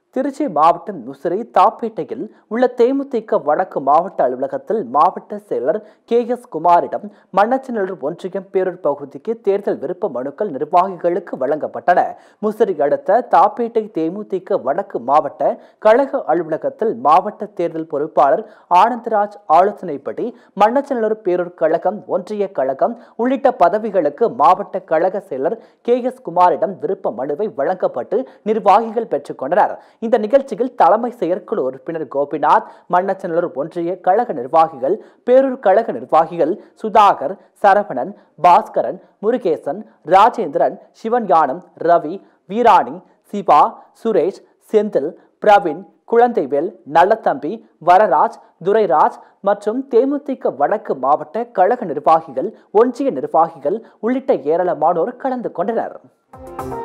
திருச்சி மாவட்டம் முசிறி தாப்பேட்டையில் உள்ள தேமுதிக வடக்கு மாவட்ட அலுவலகத்தில் மாவட்ட செயலர் கே எஸ் குமாரிடம் மண்ணச்சநல்லூர் ஒன்றியம் பேரூர் பகுதிக்கு தேர்தல் விருப்ப மனுக்கள் நிர்வாகிகளுக்கு வழங்கப்பட்டன முசிறி அடுத்த தாப்பேட்டை தேமுதிக வடக்கு மாவட்ட கழக அலுவலகத்தில் மாவட்ட தேர்தல் பொறுப்பாளர் ஆனந்தராஜ் ஆலோசனைப்படி மண்ணச்சநல்லூர் பேரூர் கழகம் ஒன்றிய கழகம் உள்ளிட்ட பதவிகளுக்கு மாவட்ட கழக செயலர் கே எஸ் குமாரிடம் விருப்ப மனுவை வழங்கப்பட்டு நிர்வாகிகள் பெற்றுக்கொண்டனர் இந்த நிகழ்ச்சியில் தலைமை செயற்குழு உறுப்பினர் கோபிநாத் மண்ணச்சநல்லூர் ஒன்றிய கழக நிர்வாகிகள் பேரூர் கழக நிர்வாகிகள் சுதாகர் சரவணன் பாஸ்கரன் முருகேசன் ராஜேந்திரன் சிவன்யானம் ரவி வீராணி சிவா சுரேஷ் செந்தில் பிரவீன் குழந்தைவேல் நல்லத்தம்பி வரராஜ் துரைராஜ் மற்றும் தேமுதிக வடக்கு மாவட்ட கழக நிர்வாகிகள் ஒன்றிய நிர்வாகிகள் உள்ளிட்ட ஏராளமானோர் கலந்து கொண்டனர்